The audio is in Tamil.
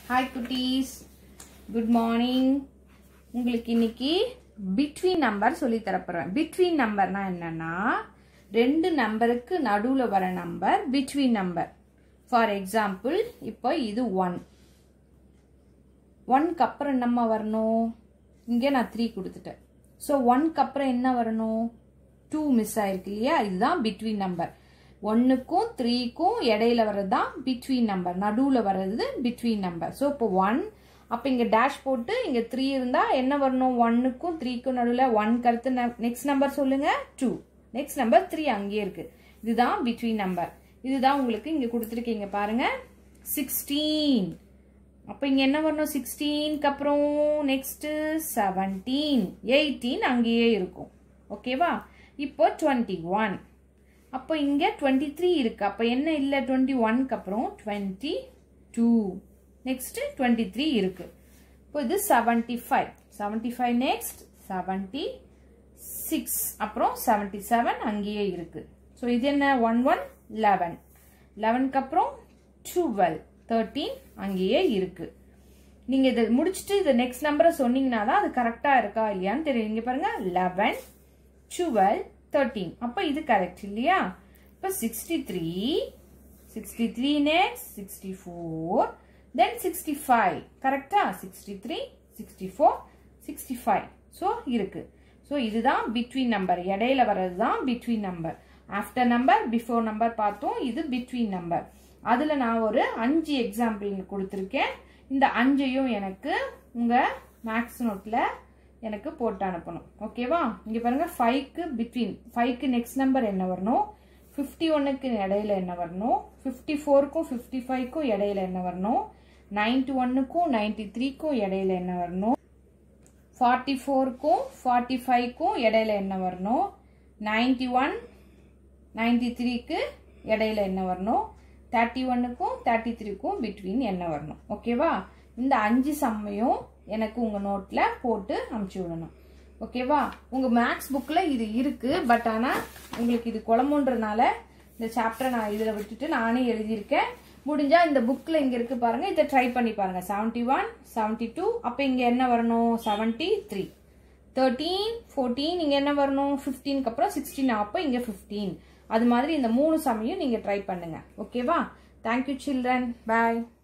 ஹாய் குட்டீஸ் குட் மார்னிங் உங்களுக்கு இன்னைக்கு பிட்வீன் நம்பர் சொல்லி தரப்போறேன் பிட்வீன் நம்பர்னா என்னன்னா ரெண்டு நம்பருக்கு நடுவில் வர number between number for example இப்போ இது ஒன் ஒன்க்கு அப்புறம் என்னம்மா வரணும் இங்கே நான் த்ரீ கொடுத்துட்டேன் ஸோ ஒன்க்கு அப்புறம் என்ன வரணும் டூ மிஸ் ஆயிருக்கு இல்லையா இதுதான் பிட்வீன் நம்பர் ஒன்னுக்கும் த்ரீக்கும் இடையில வர்றது தான் பிட்வீன் நம்பர் நடுவில் வர்றது பிட்வீன் நம்பர் ஸோ இப்போ ஒன் அப்போ இங்கே டேஷ் போட்டு இங்கே த்ரீ இருந்தால் என்ன வரணும் ஒன்னுக்கும் த்ரீக்கும் நடுவில் ஒன் கருத்து நெக்ஸ்ட் நம்பர் சொல்லுங்க டூ நெக்ஸ்ட் நம்பர் த்ரீ அங்கேயே இருக்கு இதுதான் பிட்வீன் நம்பர் இதுதான் உங்களுக்கு இங்கே கொடுத்துருக்கீங்க பாருங்க சிக்ஸ்டீன் அப்போ இங்கே என்ன வரணும் சிக்ஸ்டீனுக்கு அப்புறம் நெக்ஸ்ட்டு செவன்டீன் எயிட்டீன் அங்கேயே இருக்கும் ஓகேவா இப்போ டுவெண்ட்டி ஒன் அப்போ இங்கே டுவெண்ட்டி த்ரீ இருக்கு அப்போ என்ன இல்லை டுவெண்ட்டி ஒன்க்கு அப்புறம் twenty two next twenty three இருக்கு இப்போ இது seventy five seventy five next seventy six அப்புறம் செவன்ட்டி செவன் அங்கேயே இருக்கு ஸோ இது என்ன ஒன் ஒன் லெவன் லெவனுக்கு அப்புறம் டுவெல் தேர்ட்டீன் அங்கேயே இருக்கு நீங்க இதை முடிச்சுட்டு இது நெக்ஸ்ட் நம்பரை சொன்னீங்கன்னா தான் அது கரெக்டா இருக்கா இல்லையான்னு தெரியும் இங்க பாருங்க லெவன் டுவெல் தேர்ட்டீன் அப்போ இது கரெக்ட் இல்லையா இப்போ sixty three sixty three next sixty four then sixty five கரெக்டா sixty three sixty four sixty five so இருக்கு ஸோ இதுதான் பிட்வீன் நம்பர் இடையில வர்றது தான் between number after number before number பார்த்தோம் இது பிட்வீன் நம்பர் அதில் நான் ஒரு அஞ்சு எக்ஸாம்பிள் கொடுத்துருக்கேன் இந்த அஞ்சையும் எனக்கு உங்கள் மேக்ஸ் நோட்டில் எனக்கு போட்டு அனுப்பணும் ஓகேவா இங்கே பாருங்கள் ஃபைவ்க்கு பிட்வீன் ஃபைவ்க்கு நெக்ஸ்ட் நம்பர் என்ன வரணும் ஃபிஃப்டி ஒன்னுக்கு இடையில என்ன வரணும் ஃபிஃப்டி ஃபோருக்கும் ஃபிஃப்டி ஃபைவ்க்கும் இடையில என்ன வரணும் நைன்டி ஒன்னுக்கும் நைன்டி த்ரீக்கும் இடையில என்ன வரணும் ஃபார்ட்டி ஃபோருக்கும் ஃபார்ட்டி ஃபைவ்க்கும் இடையில என்ன வரணும் நைன்டி ஒன் நைன்டி த்ரீக்கு இடையில என்ன வரணும் தேர்ட்டி ஒன்னுக்கும் தேர்ட்டி த்ரீக்கும் பிட்வீன் என்ன வரணும் ஓகேவா இந்த அஞ்சு சம்மையும் எனக்கு உங்கள் நோட்டில் போட்டு அமுச்சு விடணும் ஓகேவா உங்கள் மேக்ஸ் புக்கில் இது இருக்குது பட் ஆனால் உங்களுக்கு இது குழம்புன்றனால இந்த சாப்டரை நான் இதில் விட்டுட்டு நானே எழுதியிருக்கேன் முடிஞ்சால் இந்த புக்கில் இங்கே இருக்குது பாருங்கள் இதை ட்ரை பண்ணி பாருங்கள் செவன்ட்டி ஒன் செவன்ட்டி டூ அப்போ இங்கே என்ன வரணும் செவன்ட்டி த்ரீ தேர்ட்டீன் ஃபோர்டீன் இங்கே என்ன வரணும் ஃபிஃப்டீனுக்கு அப்புறம் சிக்ஸ்டீன் அப்போ இங்கே ஃபிஃப்டீன் அது மாதிரி இந்த மூணு சமையும் நீங்கள் ட்ரை பண்ணுங்கள் ஓகேவா தேங்க்யூ சில்ட்ரன் பாய்